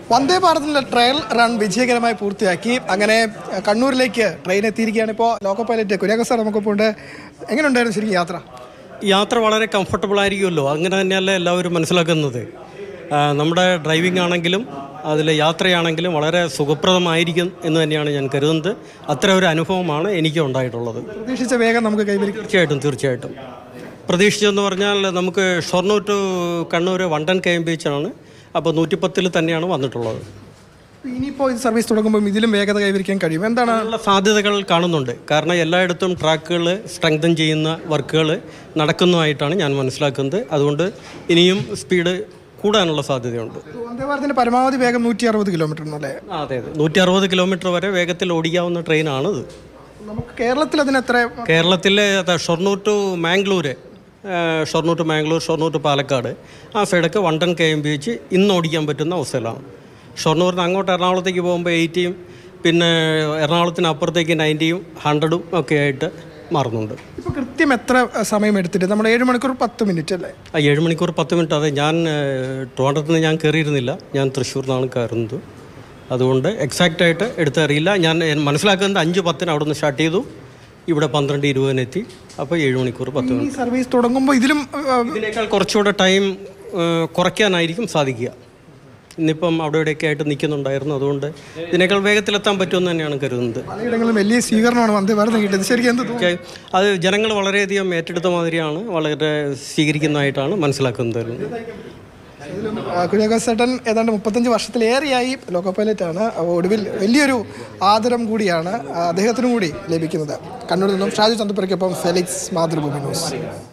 വന്ദേ ഭാരതിന്റെ trial run വിജയകരമായി പൂർത്തിയാക്കി അങ്ങനെ അഹ്, കണ്ണൂരിലേക്ക് ട്രെയിൻ എത്തിയിരിക്കുകയാണ് ഇപ്പോൾ ലോക്കോ പൈലറ്റ് കുര്യാക്കോ സാർ നമുക്കിപ്പോൾ ഉണ്ട് എങ്ങനെയുണ്ടായിരുന്നു ശരിക്കും യാത്ര യാത്ര വളരെ കംഫർട്ടബിൾ ആയിരിക്കുമല്ലോ അങ്ങനെ തന്നെയല്ലേ എല്ലാവരും മനസ്സിലാക്കുന്നത് ആ, നമ്മുടെ ഡ്രൈവിംഗ് ആണെങ്കിലും അതിലെ യാത്രയാണെങ്കിലും വളരെ സുഖപ്രദമായിരിക്കും എന്ന് തന്നെയാണ് ഞാൻ കരുതുന്നത് അത്ര ഒരു അനുഭവമാണ് എനിക്ക് ഉണ്ടായിട്ടുള്ളത് പ്രതീക്ഷിച്ച വേഗം നമുക്ക് കൈവരിക്കും തീർച്ചയായിട്ടും തീർച്ചയായിട്ടും പ്രതീക്ഷിച്ചെന്ന് പറഞ്ഞാൽ നമുക്ക് Shoranur to Kannur one ten K M ബീച്ചാണ് അപ്പോൾ നൂറ്റിപ്പത്തിൽ തന്നെയാണ് വന്നിട്ടുള്ളത് ഇനിയിപ്പോൾ ഇത് സർവീസ് തുടങ്ങുമ്പോൾ ഇതിലും വേഗത കൈവരിക്കാൻ കഴിയും എന്താണ് ഉള്ള സാധ്യതകൾ കാണുന്നുണ്ട് കാരണം എല്ലായിടത്തും ട്രാക്കുകൾ സ്ട്രെങ്തൻ ചെയ്യുന്ന വർക്കുകൾ നടക്കുന്നതായിട്ടാണ് ഞാൻ മനസ്സിലാക്കുന്നത് അതുകൊണ്ട് ഇനിയും സ്പീഡ് കൂടാനുള്ള സാധ്യതയുണ്ട് വന്ദേ ഭാരതിന്റെ പരമാവധി വേഗം നൂറ്റി അറുപത് കിലോമീറ്റർ എന്നല്ലേ ആ, അതെ അതെ നൂറ്റി അറുപത് കിലോമീറ്റർ വരെ വേഗത്തിൽ ഓടിക്കാവുന്ന ട്രെയിനാണിത് നമുക്ക് കേരളത്തിൽ അതിന് എത്ര കേരളത്തിലെ അതെ, ഷൊർണൂർ ടു മാംഗ്ലൂർ ആ, ഷൊർണൂർ ടു മാംഗ്ലൂർ ഷൊർണൂർ ടു പാലക്കാട് ആ സൈഡൊക്കെ വണ്ടൻ കെ എം ബി വെച്ച് ഇന്ന് ഓടിക്കാൻ പറ്റുന്ന അവസ്ഥയിലാണ് ഷൊർണൂരിന് അങ്ങോട്ട് എറണാകുളത്തേക്ക് പോകുമ്പോൾ എയ്റ്റിയും പിന്നെ എറണാകുളത്തിന് അപ്പുറത്തേക്ക് നയൻറ്റിയും ഹൺഡ്രഡും ഒക്കെ ആയിട്ട് മാറുന്നുണ്ട് ഇപ്പോൾ കൃത്യം എത്ര അഹ്, സമയം എടുത്തിട്ട് നമ്മൾ ഏഴ് മണിക്കൂർ പത്ത് മിനിറ്റ് അല്ലേ ആ ഏഴ് മണിക്കൂർ പത്ത് മിനിറ്റ് അതെ ഞാൻ ട്രിവാൻഡ്രത്ത് നിന്ന് ഞാൻ കയറിയിരുന്നില്ല ഞാൻ തൃശ്ശൂർ നിന്നാണ് കയറുന്നത് അതുകൊണ്ട് എക്സാക്റ്റ് ആയിട്ട് എടുത്തറിയില്ല ഞാൻ മനസ്സിലാക്കുന്നത് അഞ്ച് പത്തിന് അവിടെ നിന്ന് സ്റ്റാർട്ട് ചെയ്തു ഇവിടെ പന്ത്രണ്ട് ഇരുപതിന് എത്തി അപ്പോൾ ഏഴ് മണിക്കൂർ പത്ത് ഈ മിനിറ്റ് സർവീസ് തുടങ്ങുമ്പോൾ ഇതിലും അഹ്, ഇതിനേക്കാൾ കുറച്ചുകൂടെ ടൈം കുറയ്ക്കാനായിരിക്കും സാധിക്കുക ഇന്നിപ്പം അവിടെ ഇവിടെയൊക്കെ ആയിട്ട് നിൽക്കുന്നുണ്ടായിരുന്നു അതുകൊണ്ട് ഇതിനേക്കാൾ വേഗത്തിലെത്താൻ പറ്റുമെന്ന് തന്നെയാണ് കരുതുന്നത് പലയിടങ്ങളിലും വലിയ സ്വീകരണമാണ് വന്ദേ ഭാരത് കിട്ടിയത് ശരിക്കും എന്ത് തോന്നുന്നു ഒക്കെ അത് ജനങ്ങൾ വളരെയധികം ഏറ്റെടുത്ത മാതിരിയാണ് വളരെ സ്വീകരിക്കുന്നതായിട്ടാണ് മനസ്സിലാക്കുന്നത് കുര്യാക്കോസ് ചേട്ടൻ ഏതാണ്ട് മുപ്പത്തഞ്ച് വർഷത്തിലേറെയായി ലോക്കോ പൈലറ്റ് ആണ് ഒടുവിൽ വലിയൊരു ആദരം കൂടിയാണ് അദ്ദേഹത്തിനും കൂടി ലഭിക്കുന്നത് കണ്ണൂരിൽ നിന്നും ഷാജു ചന്ദ്രപ്പുരയ്ക്കൊപ്പം ഫെലിക്സ് മാതൃഭൂമി ന്യൂസ്